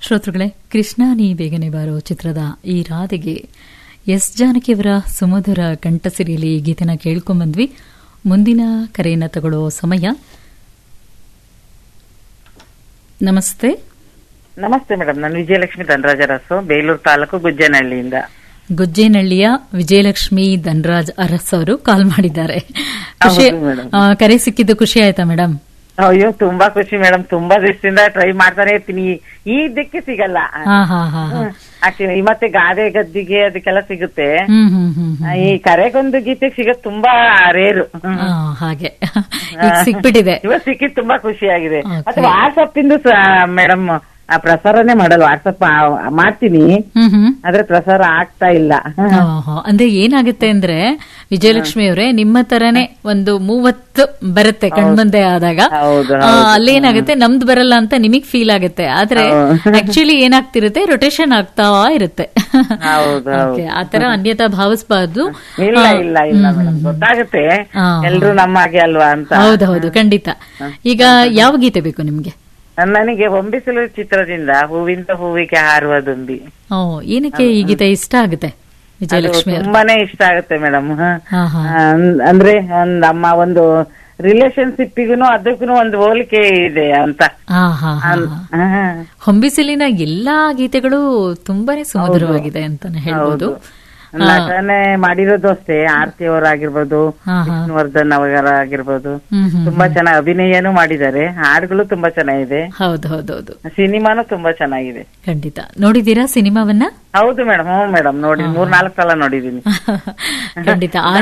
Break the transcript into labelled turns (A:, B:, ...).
A: ಶ್ರೋತೃಗಳೇ ಕೃಷ್ಣ ನೀ ಬೇಗನೆ ಬಾರೋ ಚಿತ್ರದ ಈ ರಾಧೆಗೆ ಎಸ್ ಜಾನಕಿಯವರ ಸುಮಧುರ ಕಂಠಸಿರಿಯಲ್ಲಿ ಈ ಗೀತೆನ ಕೇಳ್ಕೊಂಬಂದ್ವಿ ಮುಂದಿನ ಕರೆಯನ್ನ ತಗೊಳ್ಳೋ ಸಮಯ ನಮಸ್ತೆ
B: ನಮಸ್ತೆ ಮೇಡಮ್ ನಾನು ವಿಜಯಲಕ್ಷ್ಮಿ ಧನರಾಜರಸು ಬೇಲೂರು ತಾಲೂಕು ಗುಜ್ಜನಹಳ್ಳಿಯಿಂದ
A: ಗುಜ್ಜೇನಹಳ್ಳಿಯ ವಿಜಯಲಕ್ಷ್ಮಿ ಧನರಾಜ್ ಅರಸ್ ಅವರು ಕಾಲ್ ಮಾಡಿದ್ದಾರೆ ಖುಷಿ
B: ಹೌದು ಮೇಡಮ್.
A: ಆ, ಕರೆ ಸಿಕ್ಕಿದ್ದು ಖುಷಿ ಆಯ್ತಾ ಮೇಡಮ್
B: ಅಯ್ಯೋ ತುಂಬಾ ಖುಷಿ ಮೇಡಮ್ ತುಂಬಾ ದಿವಸದಿಂದ ಟ್ರೈ ಮಾಡ್ತಾನೆ ಇರ್ತೀನಿ ಈ ಇದಕ್ಕೆ ಸಿಗಲ್ಲ
A: ಹಾ ಹಾ ಹಾ ಹಾ
B: ಆಕ್ಚುಲಿ ಮತ್ತೆ ಗಾದೆ ಗದ್ದಿಗೆ ಅದಕ್ಕೆಲ್ಲ ಸಿಗುತ್ತೆ
A: ಹ್ಮ್ ಹ್ಮ್ ಹ್ಮ್ ಹ್ಮ್.
B: ಈ ಕರೆಗೊಂದು ಗೀತೆಗೆ ಸಿಗೋದು ತುಂಬಾ ರೇರು
A: ಆ, ಹಾಗೆ ಈಗ ಸಿಕ್ಬಿಟ್ಟಿದೆ
B: ಇವಾಗ ಸಿಕ್ಕಿದ್ ತುಂಬಾ ಖುಷಿ ಆಗಿದೆ
A: Okay.
B: ಮತ್ತೆ ವಾಟ್ಸಪ್ ಇಂದು ಮೇಡಮ್ ಆ ಪ್ರಸಾರನೇ ಮಾಡಲ್ಲ ವಾಟ್ಸಪ್ ಮಾಡ್ತೀನಿ
A: ಹ್ಮ್ ಹ್ಮ್
B: ಆದ್ರೆ ಪ್ರಸಾರ ಆಗ್ತಾ ಇಲ್ಲ
A: ಆಹಾ. ಅಂದ್ರೆ ಏನಾಗುತ್ತೆ ಅಂದ್ರೆ ವಿಜಯಲಕ್ಷ್ಮಿ ಅವರೇ ನಿಮ್ಮ ತರನೇ ಒಂದು ಮೂವತ್ತು ಬರುತ್ತೆ ಕಣ್ಮುಂದೆ ಆದಾಗ
B: ಹೌದು,
A: ಆ, ಅಲ್ಲೇನಾಗುತ್ತೆ ನಮ್ದು ಬರಲ್ಲ ಅಂತ ನಿಮಗ್ ಫೀಲ್ ಆಗುತ್ತೆ ಆದ್ರೆ ಆಕ್ಚುಲಿ ಏನಾಗ್ತಿರುತ್ತೆ ರೊಟೇಷನ್ ಆಗ್ತಾ ಇರುತ್ತೆ
B: ಹೌದು,
A: Okay, ಆತರ ಅನ್ಯತಾ ಭಾವಿಸಬಾರ್ದು
B: ಇಲ್ಲ ಇಲ್ಲ ಇಲ್ಲ ಮೇಡಮ್ ಗೊತ್ತಾಗುತ್ತೆ
A: ಆ.
B: ಎಲ್ರು ನಮ್ಮ ಹಾಗೆ ಅಲ್ವಾ ಅಂತ
A: ಹೌದೌದು ಖಂಡಿತ ಈಗ ಯಾವ ಗೀತೆ ಬೇಕು ನಿಮ್ಗೆ
B: ನನಗೆ ಹೊಂಬಿಸಲು ಚಿತ್ರದಿಂದ ಹೂವಿಂದ ಹೂವಿಗೆ ಹಾರುವ ದುಂಬಿ
A: ಓ ಏನಕ್ಕೆ ಈ ಗೀತೆ ಇಷ್ಟ ಆಗುತ್ತೆ
B: ಅದು
A: ವಿಜಯಲಕ್ಷ್ಮಿ ಅವರು
B: ತುಂಬಾನೇ ಇಷ್ಟ ಆಗುತ್ತೆ ಮೇಡಮ್
A: ಹಾ ಹಾ
B: ಅಂದ್ರೆ ಒಂದ್ ಅಮ್ಮ ಒಂದು ರಿಲೇಶನ್ಶಿಪ್ಪಿಗೂ ಅದಕ್ಕೂ ಒಂದು ಹೋಲಿಕೆ ಇದೆ ಅಂತ
A: ಹಾ ಹಾ ಹಾ ಹಾ.
B: ಹಾ.
A: ಹೊಂಬಿಸಿಲಿನ ಎಲ್ಲಾ ಗೀತೆಗಳು ತುಂಬಾನೇ ಸುಮಧುರವಾಗಿದೆ ಅಂತಾನೆ ಹೇಳ್ಬೋದು
B: ನಟನೆ ಮಾಡಿರೋದು ಅಷ್ಟೇ ಆರ್ತಿ ಅವರಾಗಿರ್ಬೋದು
A: ಹಾ ಹಾ
B: ವಿಷ್ಣುವರ್ಧನ್ ಅವರಾಗಿರ್ಬೋದು
A: ಹ್ಮ್ ಹ್ಮ್
B: ತುಂಬಾ ಚೆನ್ನಾಗಿ ಅಭಿನಯನೂ ಮಾಡಿದ್ದಾರೆ ಹಾಡುಗಳು ತುಂಬಾ ಚೆನ್ನಾಗಿದೆ
A: ಹೌದು ಹೌದೌದು
B: ಸಿನಿಮಾನು ತುಂಬಾ ಚೆನ್ನಾಗಿದೆ
A: ಖಂಡಿತ ನೋಡಿದೀರಾ ಸಿನಿಮಾವನ್ನ
B: ಹೌದು ಮೇಡಮ್ ಹ್ಞೂ ಮೇಡಮ್ ನೋಡಿ ಮೂರ್ ನಾಲ್ಕು ಸಲ ನೋಡಿದೀನಿ
A: ಖಂಡಿತ ಆ